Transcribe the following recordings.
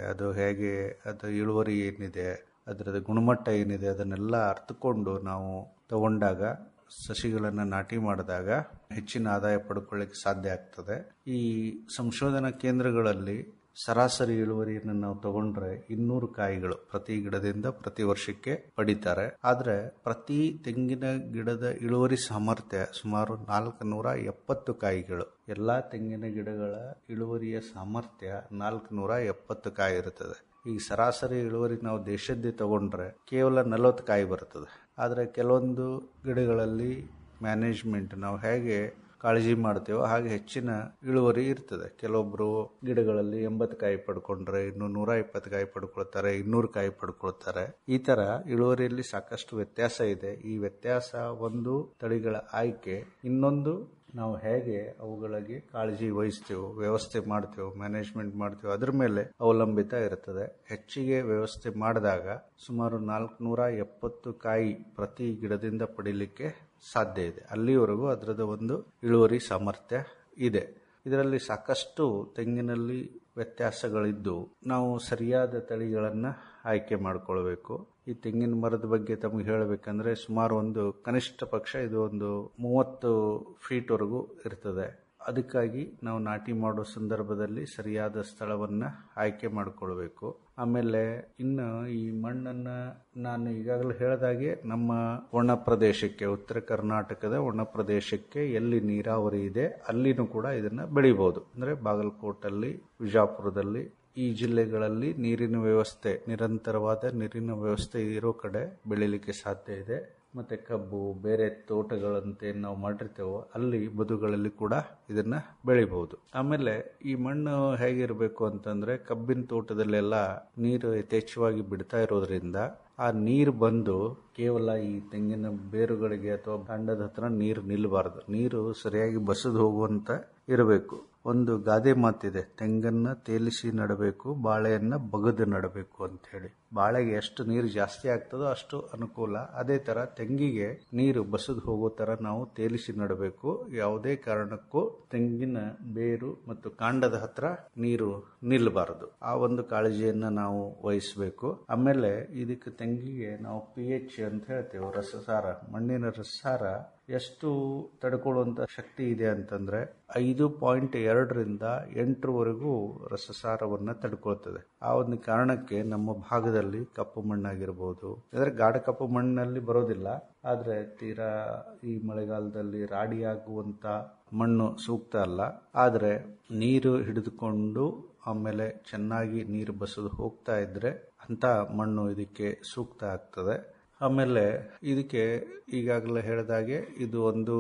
ಅದು ಹೇಗೆ ಅದು ಇಳುವರಿ ಏನಿದೆ ಅದರದ ಗುಣಮಟ್ಟ ಏನಿದೆ ಅದನ್ನೆಲ್ಲ ಅರ್ಥಕೊಂಡು ನಾವು ತಗೊಂಡಾಗ ಸಸಿಗಳನ್ನು ನಾಟಿ ಮಾಡಿದಾಗ ಹೆಚ್ಚಿನ ಆದಾಯ ಪಡ್ಕೊಳ್ಳಿಕ್ಕೆ ಸಾಧ್ಯ ಆಗ್ತದೆ ಈ ಸಂಶೋಧನಾ ಕೇಂದ್ರಗಳಲ್ಲಿ ಸರಾಸರಿ ಇಳುವರಿಯನ್ನು ನಾವು ತಗೊಂಡ್ರೆ ಇನ್ನೂರು ಕಾಯಿಗಳು ಪ್ರತಿ ಗಿಡದಿಂದ ಪ್ರತಿ ವರ್ಷಕ್ಕೆ ಪಡಿತಾರೆ ಆದ್ರೆ ಪ್ರತಿ ತೆಂಗಿನ ಗಿಡದ ಇಳುವರಿ ಸಾಮರ್ಥ್ಯ ಸುಮಾರು ನಾಲ್ಕು ನೂರ ಎಪ್ಪತ್ತು ಕಾಯಿಗಳು ಎಲ್ಲಾ ತೆಂಗಿನ ಗಿಡಗಳ ಇಳುವರಿಯ ಸಾಮರ್ಥ್ಯ ನಾಲ್ಕು ನೂರ ಎಪ್ಪತ್ತು ಕಾಯಿ ಇರುತ್ತದೆ ಈಗ ಸರಾಸರಿ ಇಳುವರಿ ನಾವು ದೇಶದ್ದೇ ತಗೊಂಡ್ರೆ ಕೇವಲ ನಲವತ್ತು ಕಾಯಿ ಬರ್ತದೆ ಆದರೆ ಕೆಲವೊಂದು ಗಿಡಗಳಲ್ಲಿ ಮ್ಯಾನೇಜ್ಮೆಂಟ್ ನಾವು ಹೇಗೆ ಕಾಳಜಿ ಮಾಡ್ತೇವೋ ಹಾಗೆ ಹೆಚ್ಚಿನ ಇಳುವರಿ ಇರ್ತದೆ ಕೆಲವೊಬ್ರು ಗಿಡಗಳಲ್ಲಿ ಎಂಬತ್ತು ಕಾಯಿ ಪಡ್ಕೊಂಡ್ರೆ ಇನ್ನು ನೂರ ಇಪ್ಪತ್ತು ಕಾಯಿ ಪಡ್ಕೊಳ್ತಾರೆ ಇನ್ನೂರು ಕಾಯಿ ಪಡ್ಕೊಳ್ತಾರೆ ಈ ತರ ಇಳುವರಿಯಲ್ಲಿ ಸಾಕಷ್ಟು ವ್ಯತ್ಯಾಸ ಇದೆ ಈ ವ್ಯತ್ಯಾಸ ಒಂದು ತಳಿಗಳ ಆಯ್ಕೆ ಇನ್ನೊಂದು ನಾವು ಹೇಗೆ ಅವುಗಳಿಗೆ ಕಾಳಜಿ ವಹಿಸ್ತೇವೆ ವ್ಯವಸ್ಥೆ ಮಾಡ್ತೇವೆ ಮ್ಯಾನೇಜ್ಮೆಂಟ್ ಮಾಡ್ತೇವೆ ಅದ್ರ ಮೇಲೆ ಅವಲಂಬಿತ ಇರ್ತದೆ ಹೆಚ್ಚಿಗೆ ವ್ಯವಸ್ಥೆ ಮಾಡಿದಾಗ ಸುಮಾರು ನಾಲ್ಕುನೂರ ಎಪ್ಪತ್ತು ಕಾಯಿ ಪ್ರತಿ ಗಿಡದಿಂದ ಪಡಿಲಿಕ್ಕೆ ಸಾಧ್ಯ ಇದೆ ಅಲ್ಲಿವರೆಗೂ ಅದರದ ಒಂದು ಇಳುವರಿ ಸಾಮರ್ಥ್ಯ ಇದೆ ಇದರಲ್ಲಿ ಸಾಕಷ್ಟು ತೆಂಗಿನಲ್ಲಿ ವ್ಯತ್ಯಾಸಗಳಿದ್ದು ನಾವು ಸರಿಯಾದ ತಳಿಗಳನ್ನು ಆಯ್ಕೆ ಮಾಡಿಕೊಳ್ಬೇಕು ಈ ತೆಂಗಿನ ಮರದ ಬಗ್ಗೆ ತಮಗೆ ಹೇಳಬೇಕಂದ್ರೆ ಸುಮಾರು ಒಂದು ಕನಿಷ್ಠ ಪಕ್ಷ ಇದು ಒಂದು ಮೂವತ್ತು ಫೀಟ್ವರೆಗೂ ಇರ್ತದೆ ಅದಕ್ಕಾಗಿ ನಾವು ನಾಟಿ ಮಾಡೋ ಸಂದರ್ಭದಲ್ಲಿ ಸರಿಯಾದ ಸ್ಥಳವನ್ನ ಆಯ್ಕೆ ಮಾಡಿಕೊಳ್ಬೇಕು ಆಮೇಲೆ ಇನ್ನು ಈ ಮಣ್ಣನ್ನ ನಾನು ಈಗಾಗಲೇ ಹೇಳಿದಾಗೆ ನಮ್ಮ ಒಣ ಪ್ರದೇಶಕ್ಕೆ ಉತ್ತರ ಕರ್ನಾಟಕದ ಒಣ ಪ್ರದೇಶಕ್ಕೆ ಎಲ್ಲಿ ನೀರಾವರಿ ಇದೆ ಅಲ್ಲಿನೂ ಕೂಡ ಇದನ್ನ ಬೆಳಿಬಹುದು ಅಂದ್ರೆ ಬಾಗಲಕೋಟಲ್ಲಿ ವಿಜಾಪುರದಲ್ಲಿ ಈ ಜಿಲ್ಲೆಗಳಲ್ಲಿ ನೀರಿನ ವ್ಯವಸ್ಥೆ ನಿರಂತರವಾದ ನೀರಿನ ವ್ಯವಸ್ಥೆ ಇರೋ ಕಡೆ ಬೆಳಿಲಿಕ್ಕೆ ಸಾಧ್ಯ ಇದೆ ಮತ್ತೆ ಕಬ್ಬು ಬೇರೆ ತೋಟಗಳಂತೆ ನಾವು ಮಾಡಿರ್ತೇವೋ ಅಲ್ಲಿ ಬದುಗಳಲ್ಲಿ ಕೂಡ ಇದನ್ನ ಬೆಳಿಬಹುದು ಆಮೇಲೆ ಈ ಮಣ್ಣು ಹೇಗಿರಬೇಕು ಅಂತಂದ್ರೆ ಕಬ್ಬಿನ ತೋಟದಲ್ಲೆಲ್ಲ ನೀರು ಯಥೇಚ್ಛವಾಗಿ ಬಿಡ್ತಾ ಇರೋದ್ರಿಂದ ಆ ನೀರು ಬಂದು ಕೇವಲ ಈ ತೆಂಗಿನ ಬೇರುಗಳಿಗೆ ಅಥವಾ ಕಾಂಡದ ಹತ್ರ ನೀರು ನಿಲ್ಲಬಾರದು ನೀರು ಸರಿಯಾಗಿ ಬಸದು ಹೋಗುವಂತ ಇರಬೇಕು ಒಂದು ಗಾದೆ ಮಾತಿದೆ ತೆಂಗನ್ನ ತೇಲಿಸಿ ನಡಬೇಕು ಬಾಳೆಯನ್ನ ಬಗದು ನಡಬೇಕು ಅಂತ ಹೇಳಿ ಬಾಳೆಗೆ ಎಷ್ಟು ನೀರು ಜಾಸ್ತಿ ಆಗ್ತದೋ ಅಷ್ಟು ಅನುಕೂಲ ಅದೇ ತರ ತೆಂಗಿಗೆ ನೀರು ಬಸದು ಹೋಗೋ ತರ ನಾವು ತೇಲಿಸಿ ನಡಬೇಕು ಯಾವುದೇ ಕಾರಣಕ್ಕೂ ತೆಂಗಿನ ಬೇರು ಮತ್ತು ಕಾಂಡದ ಹತ್ರ ನೀರು ನಿಲ್ಲಬಾರದು ಆ ಒಂದು ಕಾಳಜಿಯನ್ನ ನಾವು ವಹಿಸಬೇಕು ಆಮೇಲೆ ಇದಕ್ಕೆ ತೆಂಗಿಗೆ ನಾವು ಪಿ ಎಚ್ ಅಂತ ಹೇಳ್ತೇವೆ ರಸಸಾರ ಮಣ್ಣಿನ ರಸಸಾರ ಎಷ್ಟು ತಡ್ಕೊಳ್ಳುವಂತ ಶಕ್ತಿ ಇದೆ ಅಂತಂದ್ರೆ ಐದು ಪಾಯಿಂಟ್ ಎರಡರಿಂದ ಎಂಟರವರೆಗೂ ರಸಸಾರವನ್ನ ತಡ್ಕೊಳ್ತದೆ ಆ ಒಂದು ಕಾರಣಕ್ಕೆ ನಮ್ಮ ಭಾಗದಲ್ಲಿ ಕಪ್ಪು ಮಣ್ಣಾಗಿರ್ಬೋದು ಅಂದ್ರೆ ಗಾಢ ಕಪ್ಪು ಮಣ್ಣಿನಲ್ಲಿ ಬರೋದಿಲ್ಲ ಆದ್ರೆ ತೀರಾ ಈ ಮಳೆಗಾಲದಲ್ಲಿ ರಾಡಿ ಆಗುವಂತ ಮಣ್ಣು ಸೂಕ್ತ ಅಲ್ಲ ಆದ್ರೆ ನೀರು ಹಿಡಿದುಕೊಂಡು ಆಮೇಲೆ ಚೆನ್ನಾಗಿ ನೀರು ಬಸದು ಹೋಗ್ತಾ ಇದ್ರೆ ಅಂತ ಮಣ್ಣು ಇದಕ್ಕೆ ಸೂಕ್ತ ಆಗ್ತದೆ ಆಮೇಲೆ ಇದಕ್ಕೆ ಈಗಾಗಲೇ ಹೇಳಿದಾಗೆ ಇದು ಒಂದು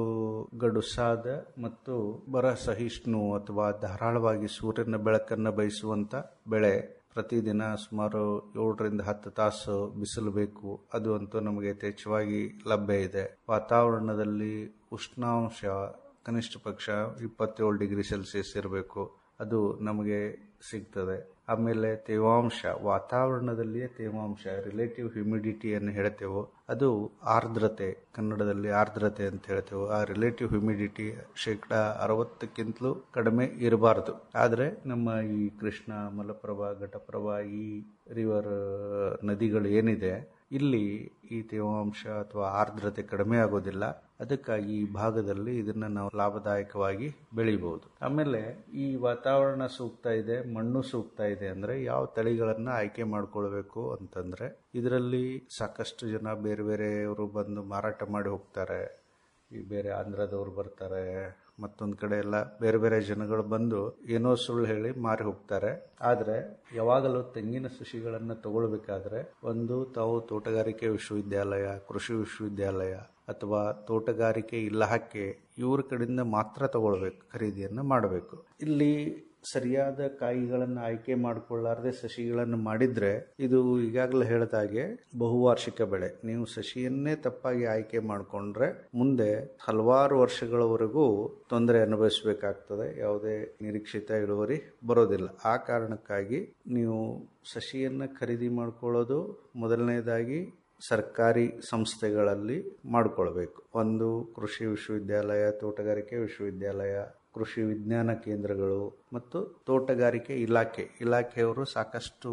ಗಡುಸಾದ ಮತ್ತು ಬರ ಸಹಿಷ್ಣು ಅಥವಾ ಧಾರಾಳವಾಗಿ ಸೂರ್ಯನ ಬೆಳಕನ್ನು ಬಯಸುವಂತ ಬೆಳೆ ಪ್ರತಿದಿನ ಸುಮಾರು ಏಳರಿಂದ ಹತ್ತು ತಾಸು ಬಿಸಿಲು ಬೇಕು ಅದು ಅಂತೂ ನಮಗೆ ಯಥೇಚ್ಛವಾಗಿ ಲಭ್ಯ ಇದೆ ವಾತಾವರಣದಲ್ಲಿ ಉಷ್ಣಾಂಶ ಕನಿಷ್ಠ ಪಕ್ಷ ಇಪ್ಪತ್ತೇಳು ಡಿಗ್ರಿ ಸೆಲ್ಸಿಯಸ್ ಇರಬೇಕು ಅದು ನಮಗೆ ಸಿಗ್ತದೆ ಆಮೇಲೆ ತೇವಾಂಶ ವಾತಾವರಣದಲ್ಲಿಯೇ ತೇವಾಂಶ ರಿಲೇಟಿವ್ ಹ್ಯುಮಿಡಿಟಿಯನ್ನು ಹೇಳ್ತೇವೋ ಅದು ಆರ್ದ್ರತೆ ಕನ್ನಡದಲ್ಲಿ ಆರ್ದ್ರತೆ ಅಂತ ಹೇಳ್ತೇವೆ ಆ ರಿಲೇಟಿವ್ ಹ್ಯುಮಿಡಿಟಿ ಶೇಕಡ ಅರವತ್ತಕ್ಕಿಂತಲೂ ಕಡಿಮೆ ಇರಬಾರದು ಆದ್ರೆ ನಮ್ಮ ಈ ಕೃಷ್ಣ ಮಲಪ್ರಭಾ ಘಟಪ್ರಭಾ ಈ ರಿವರ್ ನದಿಗಳು ಏನಿದೆ ಇಲ್ಲಿ ಈ ತೇವಾಂಶ ಅಥವಾ ಆರ್ದ್ರತೆ ಕಡಿಮೆ ಆಗೋದಿಲ್ಲ ಅದಕ್ಕಾಗಿ ಈ ಭಾಗದಲ್ಲಿ ಇದನ್ನ ನಾವು ಲಾಭದಾಯಕವಾಗಿ ಬೆಳಿಬಹುದು ಆಮೇಲೆ ಈ ವಾತಾವರಣ ಸೂಕ್ತ ಇದೆ ಮಣ್ಣು ಸೂಕ್ತ ಇದೆ ಅಂದ್ರೆ ಯಾವ ತಳಿಗಳನ್ನ ಆಯ್ಕೆ ಮಾಡ್ಕೊಳ್ಬೇಕು ಅಂತಂದ್ರೆ ಇದರಲ್ಲಿ ಸಾಕಷ್ಟು ಜನ ಬೇರೆ ಬೇರೆಯವರು ಬಂದು ಮಾರಾಟ ಮಾಡಿ ಹೋಗ್ತಾರೆ ಈ ಬೇರೆ ಆಂಧ್ರದವ್ರು ಬರ್ತಾರೆ ಮತ್ತೊಂದು ಕಡೆ ಎಲ್ಲ ಬೇರೆ ಬೇರೆ ಜನಗಳು ಬಂದು ಏನೋ ಸುಳ್ಳು ಹೇಳಿ ಮಾರಿ ಹೋಗ್ತಾರೆ ಆದ್ರೆ ಯಾವಾಗಲೂ ತೆಂಗಿನ ಸಸಿಗಳನ್ನ ತಗೊಳ್ಬೇಕಾದ್ರೆ ಒಂದು ತಾವು ತೋಟಗಾರಿಕೆ ವಿಶ್ವವಿದ್ಯಾಲಯ ಕೃಷಿ ವಿಶ್ವವಿದ್ಯಾಲಯ ಅಥವಾ ತೋಟಗಾರಿಕೆ ಇಲಾಖೆ ಇವ್ರ ಕಡೆಯಿಂದ ಮಾತ್ರ ತಗೊಳ್ಬೇಕು ಖರೀದಿಯನ್ನ ಮಾಡಬೇಕು ಇಲ್ಲಿ ಸರಿಯಾದ ಕಾಯಿಗಳನ್ನು ಆಯ್ಕೆ ಮಾಡಿಕೊಳ್ಳಾರದೆ ಸಸಿಗಳನ್ನು ಮಾಡಿದ್ರೆ ಇದು ಈಗಾಗಲೇ ಹೇಳಿದಾಗೆ ಬಹುವಾರ್ಷಿಕ ಬೆಳೆ ನೀವು ಸಸಿಯನ್ನೇ ತಪ್ಪಾಗಿ ಆಯ್ಕೆ ಮಾಡಿಕೊಂಡ್ರೆ ಮುಂದೆ ಹಲವಾರು ವರ್ಷಗಳವರೆಗೂ ತೊಂದರೆ ಅನುಭವಿಸಬೇಕಾಗ್ತದೆ ಯಾವುದೇ ನಿರೀಕ್ಷಿತ ಇಳುವರಿ ಬರೋದಿಲ್ಲ ಆ ಕಾರಣಕ್ಕಾಗಿ ನೀವು ಸಸಿಯನ್ನ ಖರೀದಿ ಮಾಡ್ಕೊಳ್ಳೋದು ಮೊದಲನೇದಾಗಿ ಸರ್ಕಾರಿ ಸಂಸ್ಥೆಗಳಲ್ಲಿ ಮಾಡಿಕೊಳ್ಬೇಕು ಒಂದು ಕೃಷಿ ವಿಶ್ವವಿದ್ಯಾಲಯ ತೋಟಗಾರಿಕೆ ವಿಶ್ವವಿದ್ಯಾಲಯ ಕೃಷಿ ವಿಜ್ಞಾನ ಕೇಂದ್ರಗಳು ಮತ್ತು ತೋಟಗಾರಿಕೆ ಇಲಾಖೆ ಇಲಾಖೆಯವರು ಸಾಕಷ್ಟು